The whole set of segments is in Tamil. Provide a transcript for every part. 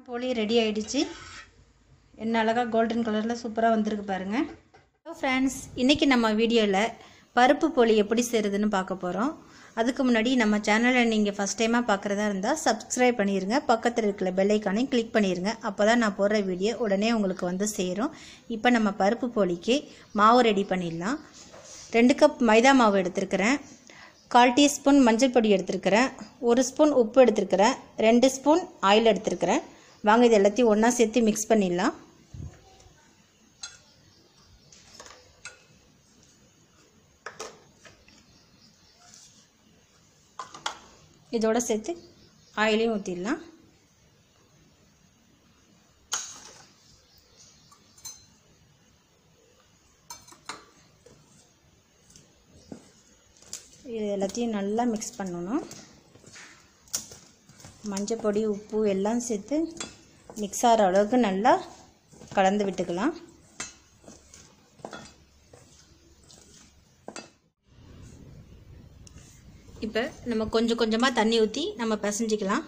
போலி ரெடி ஆயிடுச்சு என்ன அழகாக கோல்டன் கலரில் சூப்பராக வந்திருக்கு பாருங்கள் ஹலோ ஃப்ரெண்ட்ஸ் இன்றைக்கி நம்ம வீடியோவில் பருப்பு போலி எப்படி செய்கிறதுன்னு பார்க்க போகிறோம் அதுக்கு முன்னாடி நம்ம சேனலை நீங்கள் ஃபஸ்ட் டைமாக பார்க்குறதா இருந்தால் சப்ஸ்கிரைப் பண்ணிடுங்க பக்கத்தில் இருக்கிற பெல்லைக்கானையும் கிளிக் பண்ணிடுங்க அப்போ தான் நான் போடுற வீடியோ உடனே உங்களுக்கு வந்து சேரும் இப்போ நம்ம பருப்பு போலிக்கு மாவு ரெடி பண்ணிடலாம் ரெண்டு கப் மைதா மாவு எடுத்திருக்கிறேன் கால் டீஸ்பூன் மஞ்சள் பொடி எடுத்திருக்கிறேன் ஒரு ஸ்பூன் உப்பு எடுத்திருக்கிறேன் ரெண்டு ஸ்பூன் ஆயில் எடுத்திருக்கிறேன் வாங்க இது எல்லாத்தையும் ஒன்றா சேர்த்து மிக்ஸ் பண்ணிடலாம் இதோட சேர்த்து ஆயிலையும் ஊற்றிடலாம் இது எல்லாத்தையும் நல்லா மிக்ஸ் பண்ணணும் மஞ்சள் பொடி உப்பு எல்லாம் சேர்த்து மிக்ஸ் ஆகிற அளவுக்கு நல்லா கலந்து விட்டுக்கலாம் இப்போ நம்ம கொஞ்சம் கொஞ்சமாக தண்ணி ஊற்றி நம்ம பிசைஞ்சிக்கலாம்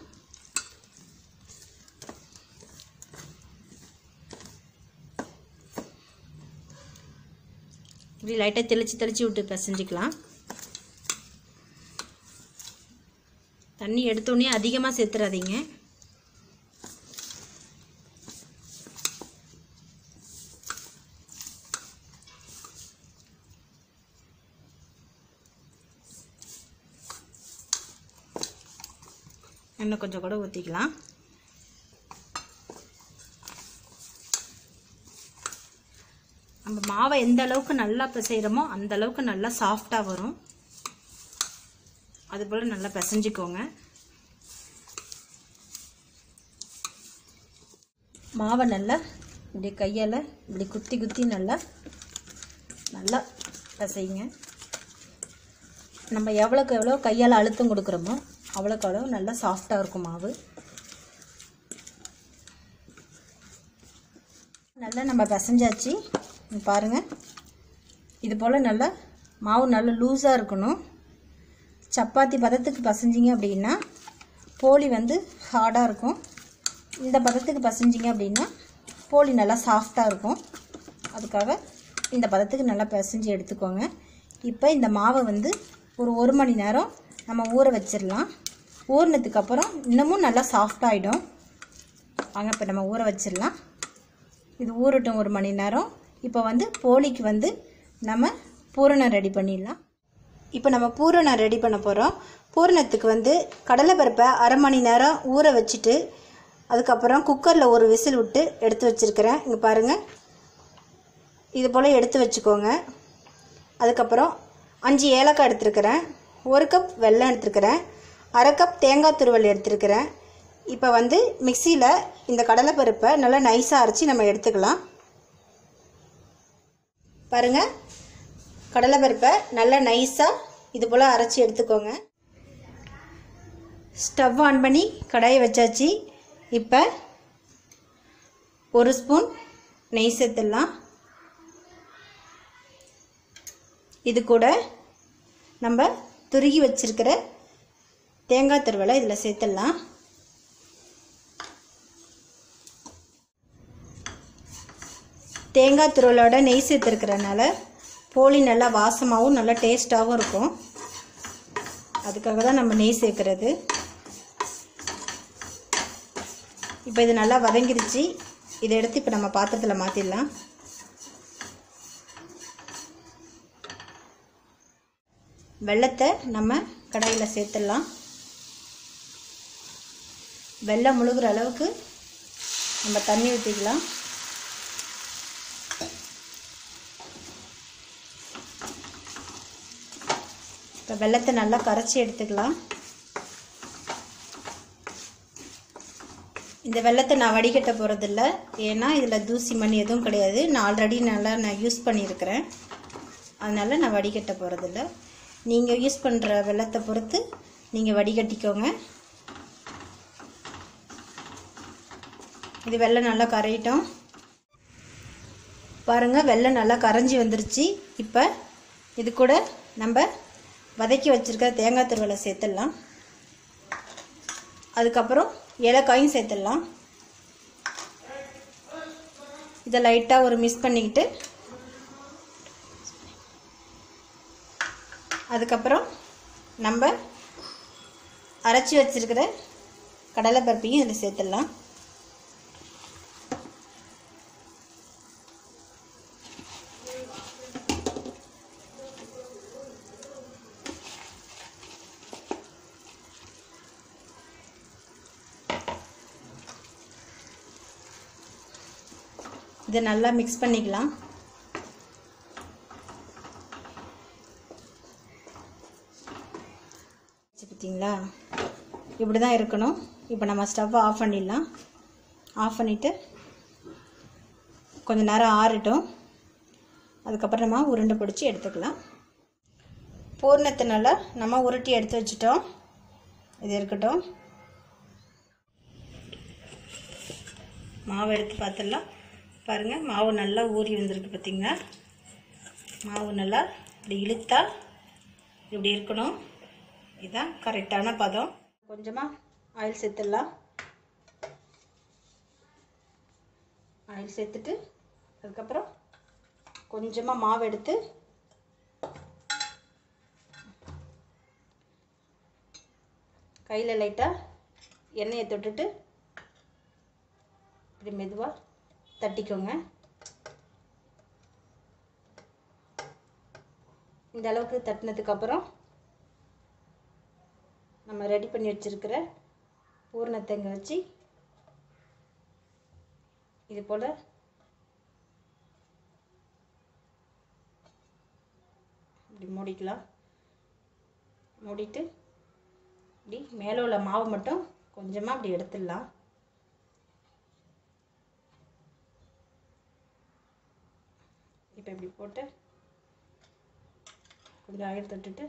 இப்படி லைட்டாக தெளித்து தெளித்து விட்டு பிசைஞ்சிக்கலாம் தண்ணி எடுத்தோடனே அதிகமாக சேர்த்துறாதீங்க இன்னும் கொஞ்சம் கூட ஊற்றிக்கலாம் நம்ம மாவை எந்த அளவுக்கு நல்லா பிசைகிறோமோ அந்த அளவுக்கு நல்லா சாஃப்டாக வரும் அதுபோல் நல்லா பிசைஞ்சிக்கோங்க மாவை நல்லா இப்படி கையால் இப்படி குத்தி குத்தி நல்லா நல்லா பிசைங்க நம்ம எவ்வளோக்கு எவ்வளோ கையால் அழுத்தம் கொடுக்குறோமோ அவ்வளோக்கு அவ்வளோ நல்லா சாஃப்டாக இருக்கும் மாவு நல்லா நம்ம பிசைஞ்சாச்சு பாருங்கள் இது போல் நல்லா மாவு நல்லா லூஸாக இருக்கணும் சப்பாத்தி பதத்துக்கு பசைஞ்சிங்க அப்படின்னா போலி வந்து ஹார்டாக இருக்கும் இந்த பதத்துக்கு பசைஞ்சிங்க அப்படின்னா போலி நல்லா சாஃப்டாக இருக்கும் அதுக்காக இந்த பதத்துக்கு நல்லா பிசைஞ்சு எடுத்துக்கோங்க இப்போ இந்த மாவை வந்து ஒரு ஒரு மணி நேரம் நம்ம ஊற வச்சிடலாம் ஊறினதுக்கு அப்புறம் இன்னமும் நல்லா சாஃப்டாகிடும் வாங்க இப்போ நம்ம ஊற வச்சிடலாம் இது ஊறட்டும் ஒரு மணி நேரம் இப்போ வந்து போலிக்கு வந்து நம்ம பூரணம் ரெடி பண்ணிடலாம் இப்போ நம்ம பூரணம் ரெடி பண்ண போகிறோம் பூரணத்துக்கு வந்து கடலைப்பருப்பை அரை மணி நேரம் ஊற வச்சுட்டு அதுக்கப்புறம் குக்கரில் ஒரு விசில் விட்டு எடுத்து வச்சுருக்கிறேன் இங்கே பாருங்கள் இது போல் எடுத்து வச்சுக்கோங்க அதுக்கப்புறம் அஞ்சு ஏலக்காய் எடுத்துருக்கிறேன் ஒரு கப் வெல்லம் எடுத்துருக்கிறேன் அரை கப் தேங்காய் துருவல் எடுத்துருக்கிறேன் இப்போ வந்து மிக்சியில் இந்த கடலைப்பருப்பை நல்லா நைஸாக அரைச்சி நம்ம எடுத்துக்கலாம் பாருங்கள் கடலைப்பருப்பை நல்லா நைஸாக இது போல் அரைச்சி எடுத்துக்கோங்க ஸ்டவ் ஆன் பண்ணி கடாயை வச்சாச்சு இப்போ ஒரு ஸ்பூன் நெய் சேர்த்துடலாம் இது கூட நம்ம துருகி வச்சிருக்கிற தேங்காய் துருவலை இதில் சேர்த்துடலாம் தேங்காய் துருவலோட நெய் சேர்த்துருக்கிறனால போலி நல்லா வாசமாகவும் நல்லா டேஸ்ட்டாகவும் இருக்கும் அதுக்காக தான் நம்ம நெய் சேர்க்குறது இப்போ இது நல்லா வதங்கிருச்சு இதை எடுத்து இப்போ நம்ம பாத்திரத்தில் மாற்றிடலாம் வெள்ளத்தை நம்ம கடாயில் சேர்த்துடலாம் வெள்ளம் முழுகிற அளவுக்கு நம்ம தண்ணி ஊற்றிக்கலாம் இப்போ வெள்ளத்தை நல்லா கரைச்சி எடுத்துக்கலாம் இந்த வெள்ளத்தை நான் வடிகட்ட போகிறதில்ல ஏன்னா இதில் தூசி மண் எதுவும் கிடையாது நான் ஆல்ரெடி நல்லா நான் யூஸ் பண்ணியிருக்கிறேன் அதனால் நான் வடிகட்ட போகிறதில்ல நீங்கள் யூஸ் பண்ணுற வெள்ளத்தை பொறுத்து நீங்கள் வடிகட்டிக்கோங்க இது வெள்ளம் நல்லா கரையிட்டோம் பாருங்கள் வெள்ளம் நல்லா கரைஞ்சி வந்துருச்சு இப்போ இது கூட நம்ம வதக்கி வச்சுருக்க தேங்காய் துருவலை சேர்த்துடலாம் அதுக்கப்புறம் ஏலக்காயும் சேர்த்துடலாம் இதை லைட்டாக ஒரு மிஸ் பண்ணிக்கிட்டு அதுக்கப்புறம் நம்ம அரைச்சி வச்சிருக்கிற கடலைப்பருப்பையும் இதில் சேர்த்துடலாம் இதை நல்லா மிக்ஸ் பண்ணிக்கலாம் பார்த்தீங்களா இப்படி தான் இருக்கணும் இப்போ நம்ம ஸ்டவ்வை ஆஃப் பண்ணிடலாம் ஆஃப் பண்ணிவிட்டு கொஞ்ச நேரம் ஆறட்டும் அதுக்கப்புறமா உருண்டை பிடிச்சி எடுத்துக்கலாம் பூர்ணத்தை நல்லா நம்ம உருட்டி எடுத்து வச்சிட்டோம் இது இருக்கட்டும் மாவு எடுத்து பார்த்துடலாம் பாருங்கள் மாவு நல்லா ஊறி வந்திருக்கு பார்த்தீங்களா மாவு நல்லா இப்படி இழுத்தா இப்படி இருக்கணும் இதுதான் கரெக்டான பதம் கொஞ்சமாக ஆயில் சேர்த்துடலாம் ஆயில் சேர்த்துட்டு அதுக்கப்புறம் கொஞ்சமாக மாவு எடுத்து கையில் லைட்டாக எண்ணெயை தொட்டுட்டு இப்படி மெதுவாக தட்டிக்கோங்க இந்த அளவுக்கு தட்டினதுக்கப்புறம் நம்ம ரெடி பண்ணி வச்சுருக்கிற பூர்ணத்தங்க வச்சு இது போல் இப்படி மூடிக்கலாம் மூடிட்டு இப்படி மேலே உள்ள மாவு மட்டும் கொஞ்சமாக அப்படி எடுத்துடலாம் இப்போ இப்படி போட்டு கொஞ்சம் ஆயில் தொட்டுட்டு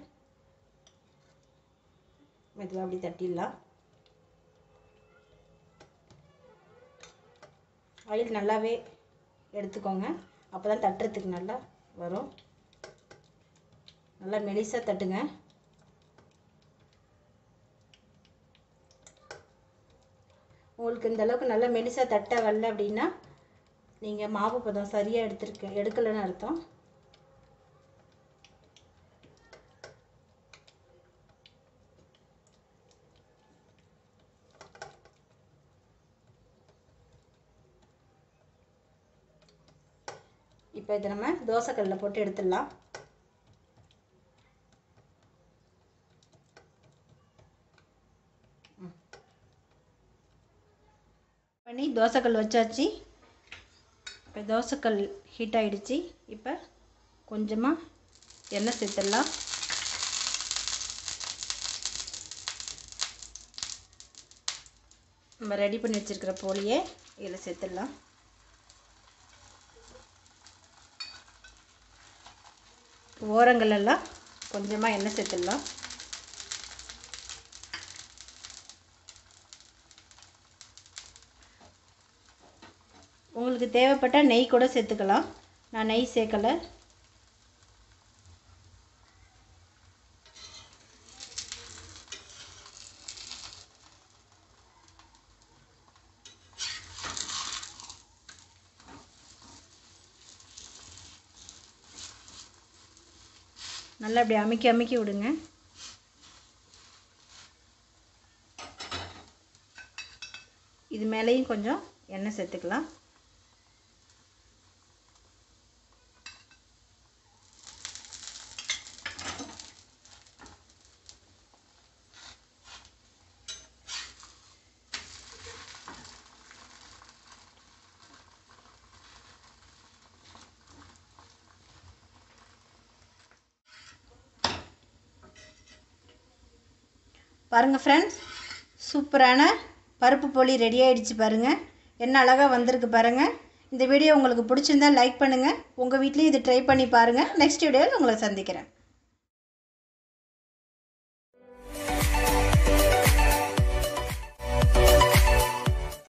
மெதுவாக அப்படி தட்டிடலாம் ஆயில் நல்லாவே எடுத்துக்கோங்க அப்போ தான் தட்டுறதுக்கு நல்லா வரும் நல்லா மெலிசாக தட்டுங்க உங்களுக்கு இந்த அளவுக்கு நல்லா மெலிசாக தட்ட வரல அப்படின்னா நீங்கள் மாவு பதம் சரியாக எடுத்துருக்க எடுக்கலைன்னு அர்த்தம் இப்போ இதை நம்ம தோசைக்கல்லில் போட்டு எடுத்துடலாம் பண்ணி தோசைக்கல் வச்சாச்சு இப்போ தோசைக்கல் ஹீட் ஆகிடுச்சு இப்போ கொஞ்சமாக எண்ணெய் சேர்த்துடலாம் நம்ம ரெடி பண்ணி வச்சுருக்கிற போலியை இதில் சேர்த்துடலாம் ஓரங்கள் எல்லாம் கொஞ்சமாக எண்ணெய் சேர்த்துடலாம் உங்களுக்கு தேவைப்பட்டால் நெய் கூட சேர்த்துக்கலாம் நான் நெய் சேர்க்கலை நல்லா அப்படி அமுக்கி அமுக்கி விடுங்க இது மேலேயும் கொஞ்சம் எண்ணெய் சேர்த்துக்கலாம் பாருங்கள் ஃப்ரெண்ட்ஸ் சூப்பரான பருப்பு போலி ரெடி ஆயிடுச்சு பாருங்கள் என்ன அழகாக வந்திருக்கு பாருங்கள் இந்த வீடியோ உங்களுக்கு பிடிச்சிருந்தா லைக் பண்ணுங்கள் உங்கள் வீட்லேயும் இது ட்ரை பண்ணி பாருங்கள் நெக்ஸ்ட் வீடியோவில் உங்களை சந்திக்கிறேன்